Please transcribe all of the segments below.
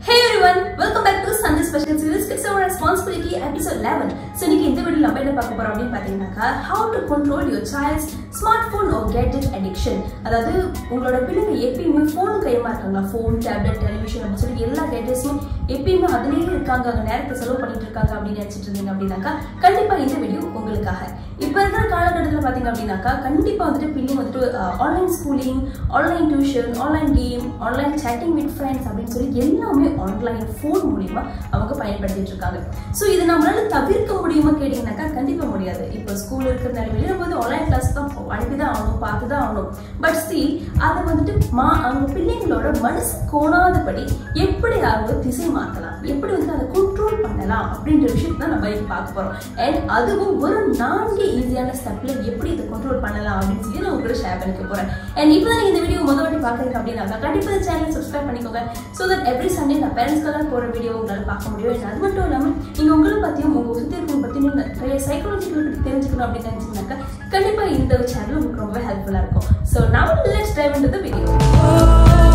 Hey everyone, welcome back to Sunday Special Series Kids Our Responsibility episode 11. So இன்னைக்கு இந்த video நம்ம என்ன பார்க்க போறோம் அப்படின்னு பார்த்தீங்கன்னாக்கா how to control your child's smartphone or gadget addiction. அதாவது உங்களோட பிள்ளைங்க எப்பயுமே ஃபோன் கையமா இருக்காங்களா ஃபோன் டேப்லெட் டெலிவிஷன் அப்படின்னு சொல்லி எல்லா கேஜெட்ஸும் எப்பயுமே அதுலேயே இருக்காங்க அங்கே நேரத்தை செலவு பண்ணிட்டு இருக்காங்க அப்படின்னு நினைச்சிட்டு இருந்தீங்க அப்படின்னாக்கா கண்டிப்பா இந்த வீடியோ உங்களுக்காக இப்போ இருக்கிற காலகட்டத்தில் பார்த்தீங்க அப்படின்னாக்கா கண்டிப்பாக வந்துட்டு பிள்ளைங்க வந்துட்டு online schooling online tuition online game online chatting with friends அப்படின்னு சொல்லி எல்லாமே ஆன்லைன் ஃபோன் மூலிமா அவங்க பயன்படுத்திட்டு இருக்காங்க ஸோ இது நம்மளால தவிர்க்க முடியுமா கேட்டிங்கனாக்கா கண்டிப்பாக முடியாது இப்போ ஸ்கூல் இருக்கிற நிலைமையில நம்ம வந்து ஆன்லைன் கிளாஸ் தான் அனுப்பி தான் ஆகணும் பார்த்து தான் ஆகணும் பட் ஸ்டில் அதை வந்துட்டு மா அவங்க பிள்ளைங்களோட மனசு கோணாதபடி எப்படி அவங்க திசை மாற்றலாம் எப்படி வந்து அதை கண்ட்ரோல் பண்ணலாம் அப்படின்ற விஷயத்தை தான் நம்ம இன்னைக்கு பார்க்க போகிறோம் அண்ட் அதுவும் ஒரு நான்கு ஈஸியான ஸ்டெப்ல எப்படி இதை கண்ட்ரோல் பண்ணலாம் அப்படின்னு சொல்லி நான் உங்களோட ஷேர் பண்ணிக்க போகிறேன் அண்ட் இப்போ தான் இந்த வீடியோ முதல் வாட்டி பார்க்குறீங்க அப்படின்னா கண்டிப்பாக இந்த சேனல் சப்ஸ்கிரைப் பண்ணிக்கோங்க ஸோ தட் எவ்ரி சண்டே நான் பேரண்ட்ஸ்க்கெல்லாம் போகிற வீடியோ உங்களால் பார்க்க முடியும் and அது மட்டும் இல்லாமல் நீங்கள் உங்களை பற்றியும் உங்கள் சுற்றி இருக்கவங்க பற்றியும் நிறைய சைக்காலஜிக்கல் பற்றி தெரிஞ்சுக்கணும் அப்படின்னு நினச்சிங்கனாக்கா கண்டிப்பாக இந்த சேனல் உங்களுக்கு ரொம்ப ஹெல்ப்ஃபுல்லாக இருக்கும் ஸோ நான் let's dive into the video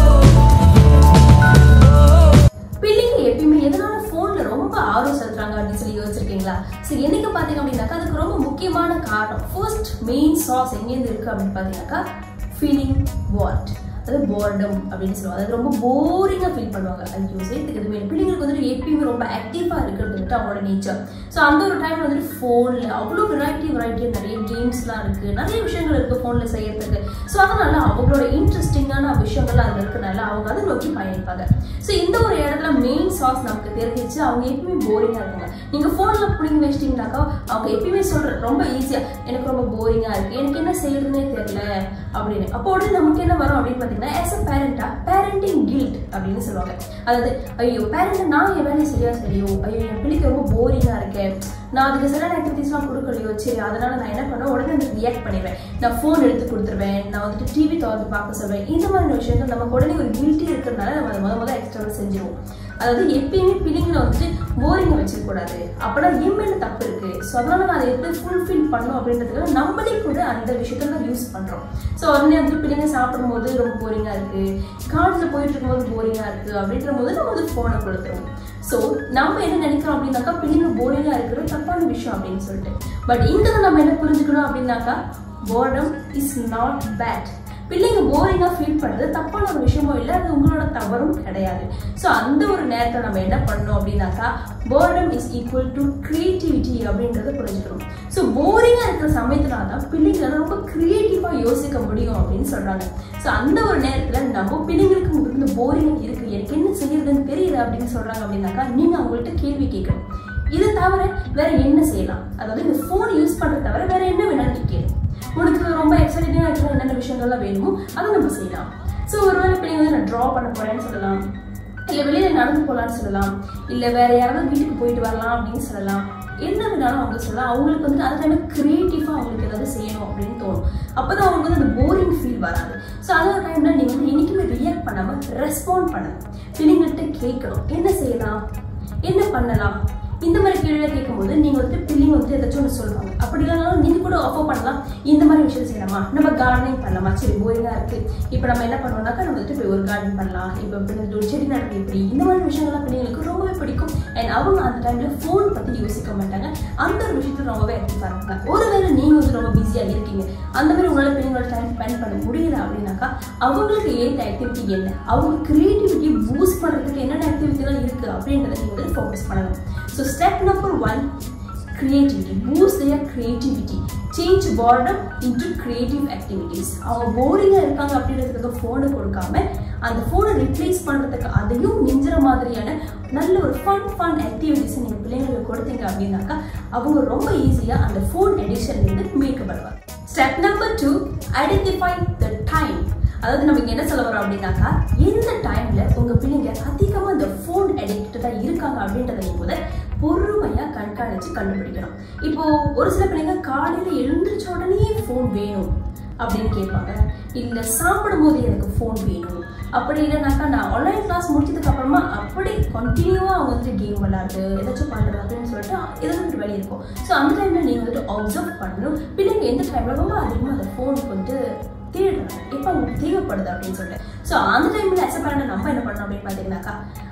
பிள்ளைங்க எப்பயுமே எதனால ஃபோன்ல ரொம்ப ஆர்வம் செலுத்துறாங்க அப்படின்னு சொல்லி யோசிச்சிருக்கீங்களா சரி என்னைக்கு பாத்தீங்க அப்படின்னாக்கா அதுக்கு ரொம்ப முக்கியமான காரணம் ஃபர்ஸ்ட் மெயின் சாஸ் எங்கேருந்து இருக்கு அப்படின்னு பாத்தீங்கன்னாக்கா ஃபீலிங் வாட் அதாவது போர்டம் அப்படின்னு சொல்லுவாங்க அது ரொம்ப போரிங்காக ஃபீல் பண்ணுவாங்க ஐயோ சேர்த்துக்கு எதுவுமே இல்லை. பிள்ளைங்களுக்கு வந்துட்டு எப்பயுமே ரொம்ப ஆக்டிவாக இருக்கிறது வந்துட்டு அவங்களோட நேச்சர் ஸோ அந்த ஒரு டைம் வந்துட்டு ஃபோனில் அவ்வளோ வெரைட்டி வெரைட்டியாக நிறைய கேம்ஸ்லாம் இருக்குது நிறைய விஷயங்கள் இருக்குது ஃபோனில் செய்யறதுக்கு ஸோ அதனால அவங்களோட இன்ட்ரெஸ்டிங்கான விஷயங்கள்லாம் அதில் இருக்கிறனால அவங்க அதை நோக்கி பயணிப்பாங்க ஸோ இந்த ஒரு இடத்துல மெயின் சாஸ் நமக்கு தெரிஞ்சிச்சு அவங்க எப்பயுமே போரிங்காக இருக்காங்க நீங்கள் ஃபோனில் பிடிங்கி வச்சிட்டிங்கனாக்கா அவங்க எப்பயுமே சொல்கிற ரொம்ப ஈஸியாக எனக்கு ரொம்ப போரிங்காக இருக்குது எனக்கு என்ன செய்யறதுனே தெரியல அப்படின்னு அப்போ உடனே நமக்கு என்ன வரும் அப்படின்னு பார்த்தீங்கன்னா ஆஸ் அ பேரண்டா பேரண்டிங் கில்ட் அப்படின்னு சொல்லுவாங்க அதாவது ஐயோ பேரண்ட் நான் என் வேலையை சரியா சரியோ ஐயோ என் பிள்ளைக்கு ரொம்ப போரிங்காக இருக்கேன் நான் அதுக்கு சரியான ஆக்டிவிட்டிஸ்லாம் கொடுக்கலையோ சரி அதனால நான் என்ன பண்ணுவேன் உடனே வந்து ரியாக்ட் பண்ணிடுவேன் நான் ஃபோன் எடுத்து கொடுத்துருவேன் நான் வந்துட்டு டிவி திறந்து பார்க்க சொல்வேன் இந்த மாதிரி விஷயங்கள் நமக்கு உடனே ஒரு கில்ட்டி இருக்கிறதுனால நம்ம அதை முத முத எக்ஸ்ட்ரா செஞ்சிருவோம் அதாவது எப்பயுமே பிள்ளைங்களை வந்துட்டு போரிங்கை வச்சிருக்கூடாது அப்போனா என் மேல தப்பு இருக்கு ஸோ அதனால நான் அதை எப்படி ஃபுல்ஃபில் பண்ணும் அப்படின்றதுக்காக நம்மளே கூட அந்த விஷயத்த தான் யூஸ் பண்றோம் ஸோ உடனே வந்து பிள்ளைங்க சாப்பிடும்போது ரொம்ப போரிங்கா இருக்கு காட்டில் போயிட்டு இருக்கும்போது போரிங்கா இருக்கு அப்படின்ற போது நம்ம வந்து ஃபோனை கொடுத்துருவோம் ஸோ நம்ம என்ன நினைக்கிறோம் அப்படின்னாக்கா பிள்ளைங்க போரிங்கா இருக்கிறது தப்பான விஷயம் அப்படின்னு சொல்லிட்டு பட் இங்க நம்ம என்ன புரிஞ்சுக்கணும் அப்படின்னாக்கா போர்டம் இஸ் நாட் பேட் பிள்ளைங்க போரிங்காக ஃபீல் பண்ணுறது தப்பான ஒரு விஷயமும் இல்லை அது உங்களோட தவறும் கிடையாது ஸோ அந்த ஒரு நேரத்தை நம்ம என்ன பண்ணோம் அப்படின்னாக்கா boredom is equal to creativity அப்படின்றத புரிஞ்சுக்கணும் ஸோ போரிங்காக இருக்கிற சமயத்தினால தான் பிள்ளைங்க ரொம்ப க்ரியேட்டிவாக யோசிக்க முடியும் அப்படின்னு சொல்கிறாங்க ஸோ அந்த ஒரு நேரத்தில் நம்ம பிள்ளைங்களுக்கு வந்து போரிங் இருக்குது எனக்கு என்ன செய்யறதுன்னு தெரியல அப்படின்னு சொல்கிறாங்க அப்படின்னாக்கா நீங்கள் அவங்கள்ட்ட கேள்வி கேட்கணும் இது தவிர வேற என்ன செய்யலாம் அதாவது இந்த ஃபோன் யூஸ் பண்ணுறது தவிர வேற என்ன வேணாலும் நீ கேளு உனக்கு ரொம்ப எக்ஸைட்டிங்காக இருக்கிற என்னென்ன விஷயங்கள்லாம் வேணுமோ அதை நம்ம செய்யலாம் ஸோ ஒருவேளை பிள்ளைங்க வந்து நான் ட்ரா பண்ண போறேன்னு சொல்லலாம் இல்லை வெளியில நடந்து போகலான்னு சொல்லலாம் இல்லை வேற யாராவது வீட்டுக்கு போயிட்டு வரலாம் அப்படின்னு சொல்லலாம் என்ன வேணாலும் அவங்க சொல்லலாம் அவங்களுக்கு வந்து அது டைம் கிரியேட்டிவாக அவங்களுக்கு ஏதாவது செய்யணும் அப்படின்னு தோணும் அப்போதான் அவங்களுக்கு வந்து அந்த போரிங் ஃபீல் வராது ஸோ அந்த டைம்ல நீங்கள் வந்து என்னைக்குமே ரியாக்ட் பண்ணாமல் ரெஸ்பாண்ட் பண்ணணும் பிள்ளைங்கள்ட்ட கேட்கணும் என்ன செய்யலாம் என்ன பண்ணலாம் இந்த மாதிரி கேள்வியை கேட்கும்போது நீங்க வந்து பிள்ளைங்க வந்து ஏதாச்சும் ஒன்று சொல்லுவாங்க அப்படி இல்லைனாலும் நீங்க கூட ஆஃபர் பண்ணலாம் இந்த மாதிரி விஷயம் செய்யலாமா நம்ம கார்டனிங் பண்ணலாமா சரி போரிங்கா இருக்கு இப்போ நம்ம என்ன பண்ணுவோம்னாக்கா நம்ம வந்துட்டு போய் ஒரு கார்டன் பண்ணலாம் இப்போ பிள்ளைங்க ஒரு செடி நடக்கு எப்படி இந்த மாதிரி விஷயங்கள்லாம் பிள்ளைங்களுக்கு ரொம்பவே பிடிக்கும் அண்ட் அவங்க அந்த டைம்ல ஃபோன் பத்தி யோசிக்க மாட்டாங்க அந்த ஒரு விஷயத்துல ரொம்பவே ஆக்டிவா இருப்பாங்க ஒருவேளை நீங்க வந்து ரொம்ப பிஸியா இருக்கீங்க அந்த மாதிரி உங்களால பிள்ளைங்களோட டைம் ஸ்பெண்ட் பண்ண முடியல அப்படின்னாக்கா அவங்களுக்கு ஏற்ற ஆக்டிவிட்டி என்ன அவங்க கிரியேட்டிவிட்டி பூஸ்ட் பண்றதுக்கு என்னென்ன ஆக்டிவிட்டிலாம் இருக்கு அப்படின்றத நீங்க வந்து ஃபோக்கஸ் பண்ணணும் so step number one creativity boost their creativity change boredom into creative activities அவங்க போரிங்காக இருக்காங்க அப்படின்றதுக்கு ஃபோனை கொடுக்காம அந்த ஃபோனை ரிப்ளேஸ் பண்ணுறதுக்கு அதையும் மிஞ்சுற மாதிரியான நல்ல ஒரு ஃபன் ஃபன் ஆக்டிவிட்டிஸை நீங்கள் பிள்ளைங்களுக்கு கொடுத்தீங்க அப்படின்னாக்கா அவங்க ரொம்ப ஈஸியாக அந்த ஃபோன் எடிஷன்லேருந்து மீட்கப்படுவாங்க step number two identify the time அதாவது நம்ம இங்க என்ன சொல்ல வரோம் அப்படின்னாக்கா எந்த டைம்ல உங்க பிள்ளைங்க அதிகமா இந்த ஃபோன் அடிக்டடா இருக்காங்க அப்படின்றத நீங்க முதல் பொறுமையா கண்காணிச்சு கண்டுபிடிக்கணும் இப்போ ஒரு சில பிள்ளைங்க காலையில எழுந்திரிச்ச உடனே ஃபோன் வேணும் அப்படின்னு கேட்பாங்க இல்ல சாப்பிடும் போது எனக்கு ஃபோன் வேணும் அப்படி இல்லைனாக்கா நான் ஆன்லைன் கிளாஸ் முடிச்சதுக்கு அப்புறமா அப்படி கண்டினியூவா அவங்க வந்துட்டு கேம் விளையாடுறது ஏதாச்சும் பண்றது அப்படின்னு சொல்லிட்டு ஏதாச்சும் வெளியே இருக்கும் ஸோ அந்த டைம்ல நீங்க வந்துட்டு அப்சர்வ் பண்ணணும் பிள்ளைங்க எந்த டைம்ல ரொம்ப அதிகமாக அந்த ஃபோனுக்கு வந்து தேடுறாங்க எப்போ அவங்களுக்கு தேவைப்படுது அப்படின்னு சொல்லிட்டு ஸோ அந்த டைமில் அக்செப்ட் பண்ண நம்ம என்ன பண்ணோம் அப்படின்னு பார்த்தீங்கன்னாக்கா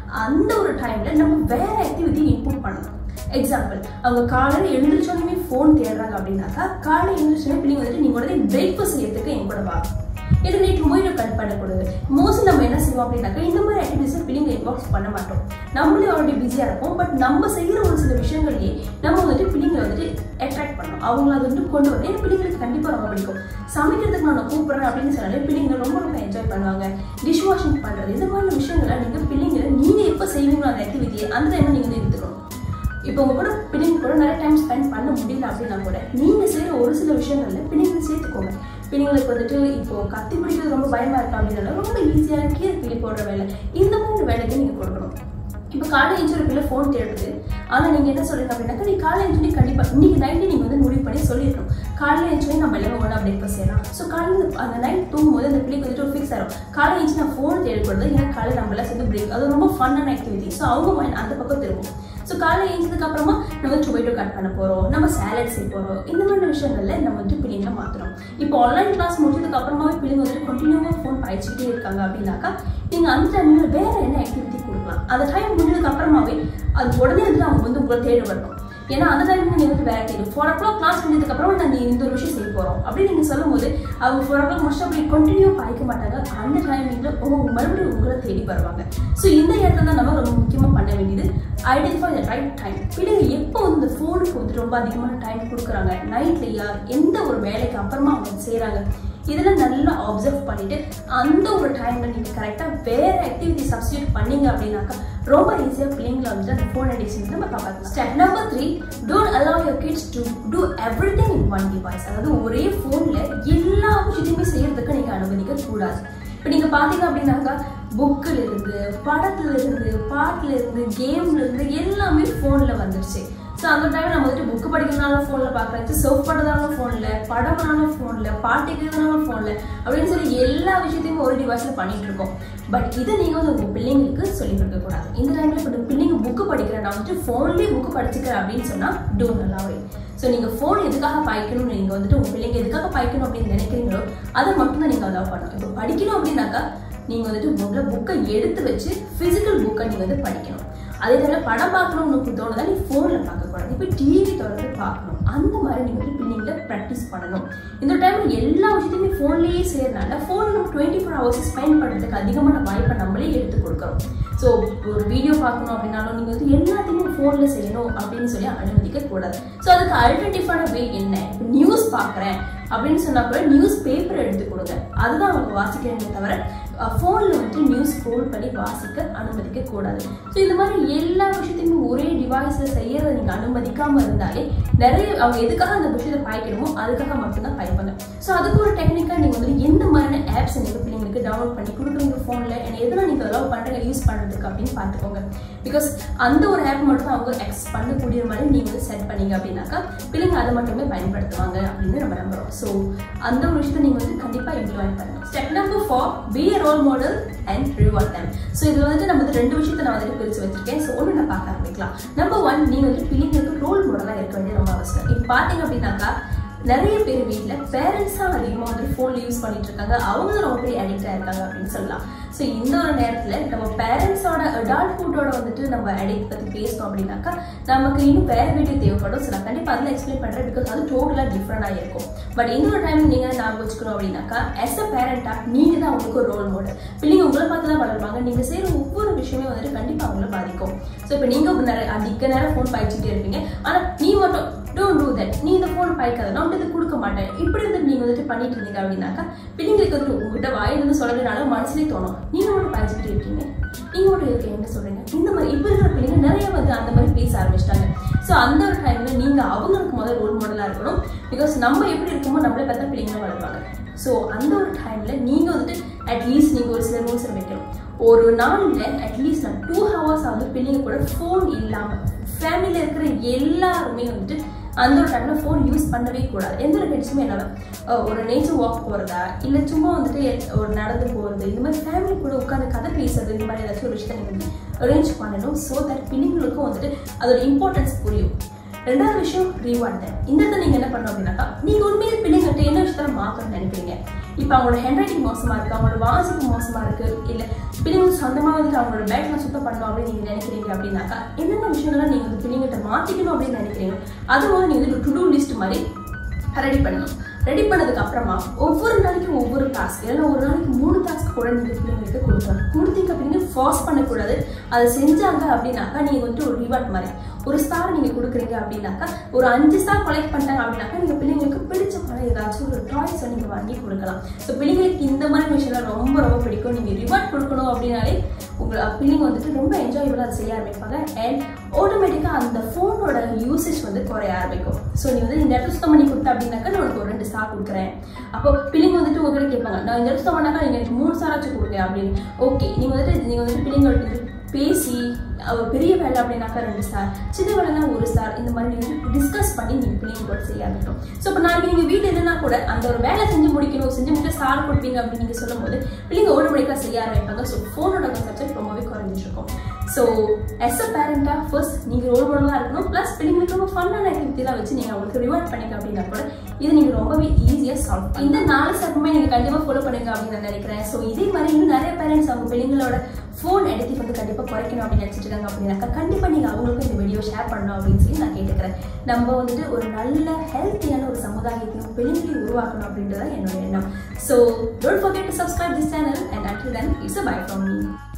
அந்த ஒரு டைம்ல நம்ம வேற ஆக்டிவிட்டி இன்புட் பண்ணணும் எக்ஸாம்பிள் அவங்க காலையில் எழுந்திரிச்சோடனே ஃபோன் தேடுறாங்க அப்படின்னாக்கா காலையில் எழுந்திரிச்சோடனே பிள்ளைங்க வந்துட்டு நீங்கள் உடனே பிரேக்ஃபாஸ்ட் செய்யறதுக்கு என் கூட வா இது நைட் மொபைலை கட் பண்ணக்கூடாது மோஸ்ட்லி நம்ம என்ன செய்வோம் அப்படின்னாக்கா இந்த மாதிரி ஆக்டிவிட்டிஸை பிள்ளைங்க இன்பாக்ஸ் பண்ண மாட்டோம் நம்மளே ஆல்ரெடி பிஸியாக இருப்போம் பட் நம்ம செய்கிற ஒரு சில விஷயங்கள்லேயே நம்ம வந்துட்டு பிள்ளைங்களை வந்துட்டு அட்ராக்ட் பண்ணணும் அவங்கள அது வந்து கொண்டு வரணும் ஏன்னா பிள்ளைங்களுக்கு கண்டிப்பாக ரொம்ப பிடிக்கும் சமைக்கிறதுக்கு நான் கூப்பிட்றேன் அப்படின்னு சொன்னாலே பிள்ளைங்க ரொம்ப ரொம்ப என்ஜாய் பண்ணுவாங்க டிஷ் வாஷிங் பண்ணுறது இந்த மாதிரி விஷயங்களை நீங்கள் பிள்ளைங்களை நீங்கள் எப்போ செய்வீங்களோ அந்த ஆக்டிவிட்டியை அந்த டைமில் நீங்கள் வந்து எடுத்துக்கணும் இப்போ உங்க கூட பிள்ளைங்க கூட நிறைய டைம் ஸ்பெண்ட் பண்ண முடியல அப்படின்னா கூட நீங்க செய்யற ஒரு சில விஷயங்கள்ல பிள்ளைங்களை சேர்த்துக்கோங்க பிள்ளைங்களுக்கு வந்துட்டு இப்போ கத்தி பிடிக்கிறது ரொம்ப பயமா இருக்கு அப்படின்னா ரொம்ப ஈஸியான கீரை கிளி போடுற வேலை இந்த மாதிரி வேலைக்கு நீங்க கொடுக்கணும் இப்போ காலை எழுந்து ஒரு பிள்ளை ஃபோன் தேடுது ஆனால் நீங்கள் என்ன சொல்றீங்க அப்படின்னாக்கா நீ காலை எழுந்து கண்டிப்பாக இன்னைக்கு நைட்டு நீங்கள் வந்து முடிவு பண்ணி சொல்லிடணும் காலையில் எழுந்து நம்ம எல்லாமே ஒன்றா பிரேக்ஃபாஸ்ட் செய்யலாம் ஸோ காலையில் அந்த நைட் தூங்கும்போது அந்த பிள்ளைக்கு வந்துட்டு ஒரு ஃபிக்ஸ் ஆகும் காலை எழுந்து நான் ஃபோன் தேடக்கூடாது ஏன்னா காலையில் நம்மளாம் சேர்ந்து பிரேக் அது ரொம்ப ஃபன்னான ஆக்டிவிட்டி ஸோ அவங்க மைண்ட் அந்த பக்கம் திரும்பும் ஸோ காலையில் எழுந்ததுக்கு அப்புறமா நம்ம டொமேட்டோ கட் பண்ண போகிறோம் நம்ம சேலட் செய்ய போகிறோம் இந்த மாதிரி விஷயங்கள்ல நம்ம வந்து பிள்ளைங்களை மாற்றணும் இப்போ ஆன்லைன் கிளாஸ் முடிச்சதுக்கு அப்புறமாவே பிள்ளைங்க வந்து கண்டினியூவாக ஃபோன் பாய்ச்சிக்கிட்டே இருக்காங்க அப்படின்னாக்கா நீங்கள் அந்த டைமில் வேற என்ன ஆக்டிவிட்டி கொடுக்கலாம் அந்த டைம் முடிஞ்சதுக்கு அப்புறமாவே அது உடனே வந்து அவங்க வந்து உங்களை தேட வரணும் ஏன்னா அந்த டைம் நீங்கள் வந்து வேற தேடும் ஃபோர் ஓ கிளாக் கிளாஸ் முடிஞ்சதுக்கு அப்புறம் நான் நீ இந்த ஒரு விஷயம் செய்ய போகிறோம் அப்படின்னு நீங்கள் சொல்லும்போது அவங்க ஃபோர் ஓ கிளாக் முடிச்சு அப்படி கண்டினியூ பாய்க்க மாட்டாங்க அந்த டைமிங்கில் உங்க மறுபடியும் உங்களை தேடி வருவாங்க ஸோ இந்த இடத்துல தான் நம்ம ரொம்ப முக்கியமாக பண்ண வேண்டியது ஐடென்டிஃபை த ரைட் டைம் பிள்ளைங்க எப்போ வந்து இந்த ஃபோனுக்கு வந்து ரொம்ப அதிகமான டைம் கொடுக்குறாங்க நைட்லையா எந்த ஒரு வேலைக்கு அப்புறமா அவங்க செய்கிறாங்க இதெல்லாம் நல்லா அப்சர்வ் பண்ணிட்டு அந்த ஒரு டைம்ல நீங்க கரெக்டா வேற ஆக்டிவிட்டி சப்ஸ்டியூட் பண்ணீங்க அப்படின்னாக்கா ரொம்ப ஈஸியா பிள்ளைங்களை வந்து அந்த ஃபோன் அடிக்ஷன் நம்ம காப்பாற்றலாம் step number three don't allow your kids to do everything in one device அதாவது ஒரே ஃபோன்ல எல்லா விஷயத்தையுமே செய்யறதுக்கு நீங்க அனுமதிக்க கூடாது இப்போ நீங்க பாத்தீங்க அப்படின்னாக்கா புக்கில் இருந்து படத்துல இருந்து பாட்டுல இருந்து கேம்ல இருந்து எல்லாமே ஃபோன்ல வந்துருச்சு ஸோ அந்த டைம் நம்ம வந்துட்டு புக்கு படிக்கிறதுனாலும் ஃபோனில் பார்க்குறது சர்வ் பண்ணுறதுனாலும் ஃபோனில் படம் பண்ணாலும் ஃபோனில் பாட்டு கேட்கறதுனாலும் ஃபோனில் அப்படின்னு சொல்லி எல்லா விஷயத்தையும் ஒரு டிவைஸில் பண்ணிட்டு இருக்கோம் பட் இதை நீங்கள் வந்து உங்கள் பிள்ளைங்களுக்கு சொல்லிக் கொடுக்கக்கூடாது இந்த டைமில் இப்போ பிள்ளைங்க புக்கு படிக்கிறேன் நான் வந்துட்டு ஃபோன்லேயே புக்கு படிச்சுக்கிறேன் அப்படின்னு சொன்னால் டோன் அலாவே ஸோ நீங்கள் ஃபோன் எதுக்காக பாய்க்கணும்னு நீங்கள் வந்துட்டு உங்கள் பிள்ளைங்க எதுக்காக பாய்க்கணும் அப்படின்னு நினைக்கிறீங்களோ அதை மட்டும் தான் நீங்கள் அலோவ் பண்ணணும் இப்போ படிக்கணும் அப்படின்னாக்கா நீங்கள் வந்துட்டு முதல்ல புக்கை எடுத்து வச்சு ஃபிசிக்கல் புக்கை நீங்கள் வந்து படிக்கணும் அதே டைம்ல படம் பார்க்கணும்னு உங்களுக்கு தோணுதா நீ ஃபோனில் பார்க்கக்கூடாது இப்போ டிவி தொடர்ந்து பார்க்கணும் அந்த மாதிரி நீங்கள் வந்து பிள்ளைங்களை ப்ராக்டிஸ் பண்ணணும் இந்த டைமில் எல்லா விஷயத்தையுமே ஃபோன்லேயே செய்யறதுனால ஃபோன் நம்ம டுவெண்ட்டி ஃபோர் ஹவர்ஸ் ஸ்பெண்ட் பண்ணுறதுக்கு அதிகமான வாய்ப்பை நம்மளே எடுத்து கொடுக்குறோம் ஸோ ஒரு வீடியோ பார்க்கணும் அப்படின்னாலும் நீங்கள் வந்து எல்லாத்தையுமே ஃபோனில் செய்யணும் அப்படின்னு சொல்லி அனுமதிக்க கூடாது ஸோ அதுக்கு அல்டர்னேட்டிவான வே என்ன இப்போ நியூஸ் பார்க்குறேன் அப்படின்னு சொன்னா கூட நியூஸ் பேப்பர் எடுத்து கொடுங்க அதுதான் அவங்க வாசிக்கிறேன் தவிர ஃபோனில் வந்துட்டு நியூஸ் ஸ்க்ரோல் பண்ணி வாசிக்க அனுமதிக்க கூடாது ஸோ இந்த மாதிரி எல்லா விஷயத்தையுமே ஒரே டிவைஸில் செய்யறதை நீங்கள் அனுமதிக்காமல் இருந்தாலே நிறைய அவங்க எதுக்காக அந்த விஷயத்தை பாய்க்கணுமோ அதுக்காக மட்டும்தான் பாய்ப்பாங்க ஸோ அதுக்கு ஒரு டெக்னிக்காக நீங்கள் வந்து எந்த மாதிரியான ஆப்ஸ் நீங்கள் பிள்ளைங்களுக்கு டவுன்லோட் பண்ணி கொடுக்குறீங்க ஃபோனில் என்ன எதெல்லாம் நீங்கள் அலோவ் பண்ணுறீங்க யூஸ் பண்ணுறதுக்கு அப்படின்னு பார்த்துக்கோங்க பிகாஸ் அந்த ஒரு ஆப் மட்டும் அவங்க எக்ஸ் பண்ணக்கூடிய மாதிரி நீங்கள் வந்து செட் பண்ணீங்க அப்படின்னாக்கா பிள்ளைங்க அதை மட்டுமே பயன்படுத்துவாங்க அப்படின்னு நம்ம நம்புறோம் ஸோ அந்த ஒரு விஷயத்தை நீங்கள் வந்து கண்டிப்பாக இம்ப்ளிமெண்ட் பண்ணணும் step number four be role model and reward time so இதில் வந்துட்டு நம்ம வந்து ரெண்டு விஷயத்தை நான் வந்துட்டு பிரித்து வச்சிருக்கேன் ஸோ ஒன்று நான் பார்க்க ஆரம்பிக்கலாம் நம்பர் ஒன் நீங்கள் வந்து பிள்ளைங்களுக்கு ரோல் மாடலாக இருக்க வேண்டியது ரொம்ப அவசியம் இப்போ பார்த்தீங்க அப்படின்னாக்கா நிறைய பேர் வீட்டில் பேரண்ட்ஸாக அதிகமாக வந்து ஃபோனில் யூஸ் பண்ணிட்டு இருக்காங்க அவங்களும் ரொம்ப பெரிய அடிக்டாக இருக்காங்க அப்படின்னு சொல்லலாம் ஸோ இந்த ஒரு நேரத்தில் நம்ம பேரண்ட்ஸோட அடால்ட்ஹுட்டோட வந்துட்டு நம்ம அடிக்ட் பற்றி பேசணும் அப்படின்னாக்கா நமக்கு இன்னும் வேற வீடியோ தேவைப்படும் ஸோ நான் கண்டிப்பாக அதில் எக்ஸ்பிளைன் பண்ணுறேன் பிகாஸ் அது டோட்டலாக டிஃப்ரெண்டாக இருக்கும் பட் இந்த ஒரு டைம் நீங்கள் ஞாபகம் வச்சுக்கணும் அப்படின்னாக்கா எஸ் அ பேரண்டாக நீங்கள் தான் அவங்களுக்கு ஒரு ரோல் மாடல் பிள்ளைங்க உங்களை பார்த்து தான் வளருவாங்க நீங்கள் செய்கிற ஒவ்வொரு விஷயமே வந்துட்டு கண்டிப்பாக அவங்கள பாதிக்கும் ஸோ இப்போ நீங்கள் நிறைய அதிக நேரம் ஃபோன் பாய்ச்சிட்டே இருப்பீங்க ஆனால் நீ மட்டும் டோன்ட் டூ தட் நீ இந்த ஃபோன் பாய்க்காத நான் வந்து கொடுக்க மாட்டேன் இப்படி வந்து நீங்கள் வந்துட்டு பண்ணிட்டு இருந்தீங்க அப்படின்னாக்கா பிள்ளைங்களுக்கு வந்து உங்ககிட்ட வாயில் வந்து சொல்லலைனாலும் மனசுலேயே தோணும் நீங்கள் மட்டும் பாய்ச்சிட்டு இருக்கீங்க நீங்கள் மட்டும் இருக்க என்ன சொல்கிறீங்க இந்த மாதிரி இப்போ இருக்கிற பிள்ளைங்க நிறைய வந்து அந்த மாதிரி பேச ஆரம்பிச்சிட்டாங்க ஸோ அந்த ஒரு டைமில் நீங்கள் அவங்களுக்கு முதல் ரோல் மாடலாக இருக்கணும் பிகாஸ் நம்ம எப்படி இருக்கோமோ நம்மளே பார்த்தா பிள்ளைங்க வளர்ப்பாங்க ஸோ அந்த ஒரு டைமில் நீங்கள் வந்துட்டு அட்லீஸ்ட் நீங்கள் ஒரு சில ரூல்ஸை வைக்கணும் ஒரு நாளில் அட்லீஸ்ட் நான் டூ ஹவர்ஸ் ஆகுது பிள்ளைங்க கூட ஃபோன் இல்லாமல் ஃபேமிலியில் இருக்கிற எல்லாருமே வந்துட்டு அந்த ஒரு டைமில் ஃபோன் யூஸ் பண்ணவே கூடாது எந்த ஒரு ஹெட்ஸுமே இல்லாமல் ஒரு நேச்சர் வாக் போகிறதா இல்லை சும்மா வந்துட்டு ஒரு நடந்து போகிறது இந்த மாதிரி ஃபேமிலி கூட உட்காந்து கதை பேசுறது இந்த மாதிரி ஏதாச்சும் ஒரு விஷயத்தை நீங்கள் வந்து அரேஞ்ச் பண்ணணும் ஸோ தட் பிள்ளைங்களுக்கும் வந்துட்டு அதோட இம்பார்ட்டன்ஸ் புரியும் ரெண்டாவது விஷயம் ரீவார்ட் டைம் இந்த இடத்துல நீங்கள் என்ன பண்ணணும் அப்படின்னாக்கா நீங்கள் உண்மையிலே பிள்ளைங்கள்ட்ட என்ன விஷயத்த மாற்றணும்னு நினைக்கிறீங்க இப்போ அவங்களோட ஹேண்ட் ரைட்டிங் மோசமாக இருக்குது அவங்களோட வாசிப்பு மோசமாக இருக்குது இல்லை பிள்ளைங்களுக்கு சொந்தமாக வந்துட்டு அவங்களோட பேக்லாம் சுத்தம் பண்ணணும் அப்படின்னு நீங்கள் நினைக்கிறீங்க அப்படின்னாக்கா என்னென்ன விஷயங்கள்லாம் நீங்கள் வந்து பிள்ளைங்கிட்ட மாற்றிக்கணும் அப்படின்னு நினைக்கிறீங்க அது வந்து நீங்கள் வந்து டு டூ லிஸ்ட் மாதிரி ரெடி பண்ணணும் ரெடி பண்ணதுக்கு அப்புறமா ஒவ்வொரு நாளைக்கும் ஒவ்வொரு டாஸ்க் இல்லைன்னா ஒரு நாளைக்கு மூணு டாஸ்க் கூட நீங்கள் பிள்ளைங்களுக்கு கொடுக்கணும் கொடுத்தீங்க அப்படின்னு ஃபாஸ்ட் பண்ணக்கூடாது அதை செஞ்சாங்க அப்படின்னாக்கா நீங்கள் வந்துட்டு ஒரு ரிவார்ட் மாதிரி ஒரு ஸ்டார் நீங்கள் கொடுக்குறீங்க அப்படின்னாக்கா ஒரு அஞ்சு ஸ்டார் கலெக்ட் பண்ணிட்டாங்க அப்படின்னாக்கா நீங்கள் பிள்ளைங்களுக்கு பிடிச்சமான ஏதாச்சும் ஒரு டாய்ஸை நீங்கள் வாங்கி கொடுக்கலாம் ஸோ பிள்ளைங்களுக்கு இந்த மாதிரி விஷயம்லாம் ரொம்ப ரொம்ப பிடிக்கும் நீங்கள் ரிவார்ட் கொடுக்கணும் அப்படின்னாலே உங்கள் பிள்ளைங்க வந்துட்டு ரொம்ப என்ஜாயபுளாக அதை செய்ய ஆரம்பிப்பாங்க அண்ட் ஆட்டோமேட்டிக்காக அந்த ஃபோனோட யூசேஜ் வந்து குறைய ஆரம்பிக்கும் ஸோ நீ வந்து இந்த இடத்துல சுத்தம் பண்ணி கொடுத்த அப்படின்னாக்கா நான் உனக்கு ஒரு ரெண்டு ஸ்டார் கொடுக்குறேன் அப்போ பிள்ளைங்க வந்துட்டு உங்ககிட்ட கேட்பாங்க நான் இந்த இடத்துல சுத்தம் பண்ணாக்கா நீங்கள் எனக்கு மூணு ஸ்டாராச்சும் கொடுங்க அப்படின்னு ஓகே நீங்கள் வந்துட்டு நீங்கள் வந்துட்டு பிள்ளைங்கள்ட்ட பேசி அவ பெரிய வேலை அப்படின்னாக்கா ரெண்டு ஸ்டார் சின்ன வேலைனா ஒரு ஸ்டார் இந்த மாதிரி நீங்கள் டிஸ்கஸ் பண்ணி நீங்கள் பிள்ளைங்க கூட செய்ய ஆரம்பிக்கும் ஸோ இப்போ நாளைக்கு நீங்கள் வீட்டில் இல்லைனா கூட அந்த ஒரு வேலை செஞ்சு முடிக்கணும் செஞ்சு முடிக்க ஸ்டார் கொடுப்பீங்க அப்படின்னு நீங்கள் சொல்லும்போது பிள்ளைங்க ஆட்டோமேட்டிக்காக செய்ய ஆரம்பிப்பாங்க ஸோ ஃபோனோட கன்செப்ட் ரொம்பவே குறைஞ்சிருக்கும் ஸோ எஸ் அ பேரண்டாக ஃபர்ஸ்ட் நீங்கள் ரோல் மாடலாக இருக்கணும் ப்ளஸ் பிள்ளைங்களுக்கு ரொம்ப ஃபன்னான ஆக்டிவிட்டிலாம் வச்சு நீங்கள் அவங்களுக்கு ரிவார்ட் பண்ணிக்க அப்படின்னா கூட இது நீங்கள் ரொம்பவே ஈஸியாக சால்வ் இந்த நாலு ஸ்டெப்புமே நீங்கள் கண்டிப்பாக ஃபாலோ பண்ணுங்க அப்படின்னு நான் நினைக்கிறேன் ஸோ இதே மாதிரி இன்னும் நிறைய பேரண்ட்ஸ் அவங்க பிள்ளைங்களோட ஃபோன் எடுத்து வந்து கண்டிப்பாக குறைக்கணும் அப்படின்னு நினச்சிட்டு இருக்காங்க அப்படின்னாக்கா கண்டிப்பாக நீங்கள் அவங்களுக்கும் இந்த வீடியோ ஷேர் பண்ணணும் அப்படின்னு சொல்லி நான் கேட்டுக்கிறேன் நம்ம வந்துட்டு ஒரு நல்ல ஹெல்த்தியான ஒரு சமுதாயத்தையும் பிள்ளைங்களையும் உருவாக்கணும் அப்படின்றது தான் என்னோட எண்ணம் so don't forget to subscribe this channel and until then it's a bye from me